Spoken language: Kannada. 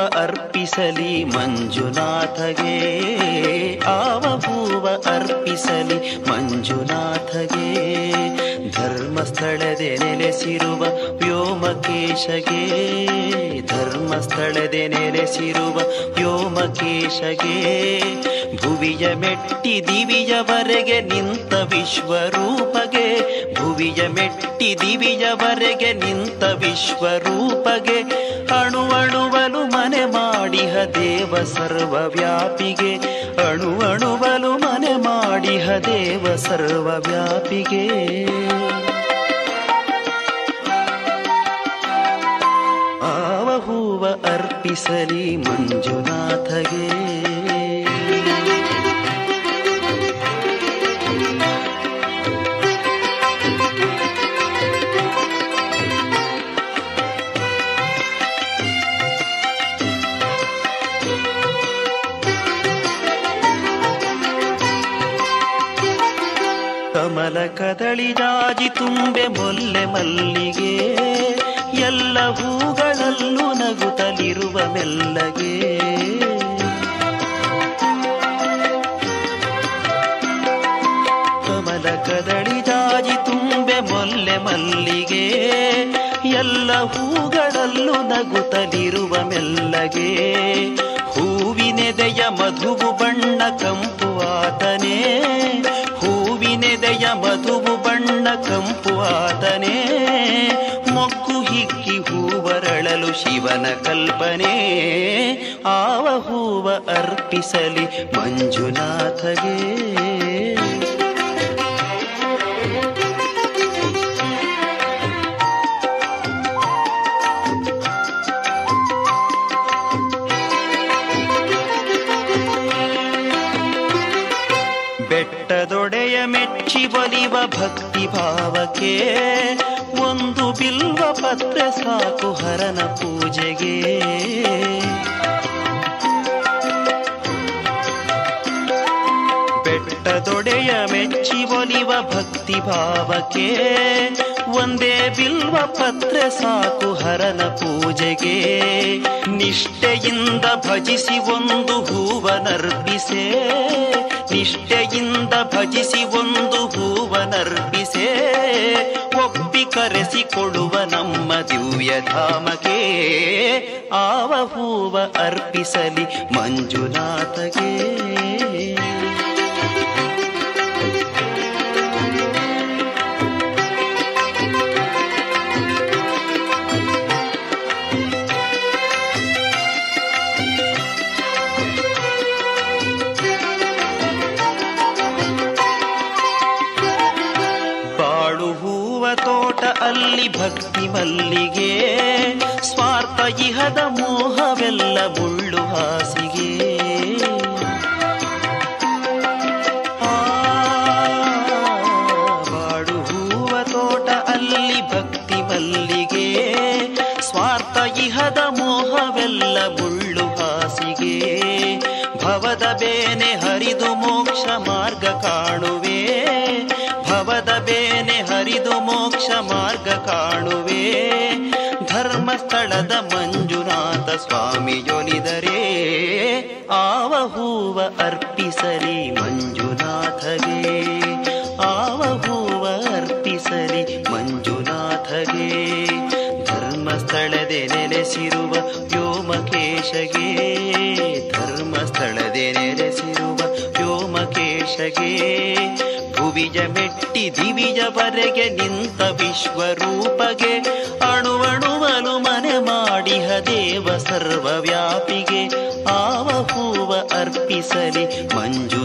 ಅರ್ಪಿಸಲಿ ಮಂಜುನಾಥಗೆ ಆವ ಹೂವ ಅರ್ಪಿಸಲಿ ಮಂಜುನಾಥಗೆ ಧರ್ಮಸ್ಥಳದೆ ನೆಲೆಸಿರುವ ವ್ಯೋಮಕೇಶಗೆ ಧರ್ಮಸ್ಥಳದೆ ನೆಲೆಸಿರುವ ವ್ಯೋಮಕೇಶಗೆ ಭುವಿಯ ಮೆಟ್ಟಿ ದಿವಿಯವರೆಗೆ ನಿಂತ ವಿಶ್ವರೂಪಗೆ ಭುವಿಯ ಮೆಟ್ಟಿ ದಿವಿಯವರೆಗೆ ನಿಂತ ವಿಶ್ವರೂಪಗೆ ಅಣು ಅಣುವಲು ಮನೆ ಮಾಡಿಹ ದೇವ ಸರ್ವವ್ಯಾಪಿಗೆ ಅಣು ಅಣುವಲು ಮನೆ ಮಾಡಿಹ ದೇವ ಸರ್ವವ್ಯಾಪಿಗೆ ಆವ ಹೂವ ಅರ್ಪಿಸಲಿ ಮಂಜುನಾಥಗೆ ಕಮಲ ಕದಳಿ ಜಾಜಿ ತುಂಬೆ ಮೊಲ್ಲೆ ಮಲ್ಲಿಗೆ ಎಲ್ಲ ಹೂಗಳಲ್ಲೂ ನಗುತ್ತಲಿರುವ ಮೆಲ್ಲಗೆ ಕಮಲ ಕದಳಿ ಜಾಜಿ ತುಂಬೆ ಮೊಲ್ಲೆ ಮಲ್ಲಿಗೆ ಎಲ್ಲ ಹೂಗಳಲ್ಲೂ ನಗುತ್ತಲಿರುವ ಮೆಲ್ಲಗೆ ಹೂವಿನೆದೆಯ ಮಧುವು ಬಣ್ಣ ಕಂಪು ಆತನೇ ಹೂವಿನೆದೆಯ ಮಧುವು ಬಣ್ಣ ಕಂಪು ಆತನೇ ಮೊಗ್ಗು ಹಿಕ್ಕಿ ಹೂವರಳಲು ಶಿವನ ಕಲ್ಪನೆ ಆವ ಹೂವ ಅರ್ಪಿಸಲಿ ಮಂಜುನಾಥಗೆ ಬೆಟ್ಟದೊಡೆಯ ಮೆಚ್ಚಿ ಒಲಿವ ಭಕ್ತಿ ಭಾವಕ್ಕೆ ಒಂದು ಬಿಲ್ವ ಪತ್ರ ಸಾಕು ಹರನ ಪೂಜೆಗೆ ಬೆಟ್ಟದೊಡೆಯ ಮೆಚ್ಚಿ ಒಲಿವ ಭಕ್ತಿ ಭಾವಕ್ಕೆ ಒಂದೇ ಬಿಲ್ವ ಪತ್ರ ಸಾಕು ಹರನ ಪೂಜೆಗೆ ನಿಷ್ಠೆಯಿಂದ ಭಜಿಸಿ ಒಂದು ಹೂವನರ್ಪಿಸೆ ನಿಷ್ಠೆಯಿಂದ ಭಜಿಸಿ ಒಂದು ಹೂವನರ್ಪಿಸೆ ಒಪ್ಪಿ ಕರೆಸಿಕೊಡುವ ನಮ್ಮ ದಿವ್ಯ ಧಾಮಕ್ಕೆ ಆವ ಹೂವ ಅರ್ಪಿಸಲಿ ಮಂಜುನಾಥಗೆ ಬಾಳು ಹೂವ ತೋಟ ಅಲ್ಲಿ ಭಕ್ತಿ ಮಲ್ಲಿಗೆ ಸ್ವಾರ್ಥ ಇಹದ ಮೋಹವೆಲ್ಲ ಮುಳ್ಳು ಹಾಸಿಗೆ ಆ, ಬಾಳು ಹೂವ ತೋಟ ಅಲ್ಲಿ ಭಕ್ತಿ ಮಲ್ಲಿಗೆ ಸ್ವಾರ್ಥ ಇಹದ ಮೋಹವೆಲ್ಲ ಮುಳ್ಳು ಹಾಸಿಗೆ ಭವದ ಬೇನೆ ಹರಿದು ಮೋಕ್ಷ ಮಾರ್ಗ ಕಾಣುವೆ ಭವದ ಬೇನೆ ಹರಿದು ಮೋಕ್ಷ ಮಾರ್ಗ ಕಾಣುವೆ ಧರ್ಮಸ್ಥಳದ ಮಂಜುನಾಥ ಸ್ವಾಮಿಯೊಲಿದರೆ ಆವ ಹೂವ ಅರ್ಪಿಸಲಿ ಮಂಜುನಾಥಗೆ ಆವ ಹೂವ ಅರ್ಪಿಸಲಿ ಮಂಜುನಾಥಗೆ ಧರ್ಮಸ್ಥಳದೆ ನೆಲೆಸಿರುವ ವ್ಯೋಮಕೇಶಗೆ ಧರ್ಮಸ್ಥಳದೆ ನೆಲೆಸಿರುವ ವ್ಯೋಮಕೇಶಗೆ ಭುವಿಯ ಮೆಟ್ಟಿ ದಿವಿಯವರೆಗೆ ನಿಂತ ವಿಶ್ವರೂಪಗೆ ಅಣುವಣುವಲು ಮನೆ ಮಾಡಿಹ ದೇವ ಸರ್ವವ್ಯಾಪಿಗೆ ಆವ ಹೂವ ಅರ್ಪಿಸಲಿ ಮಂಜು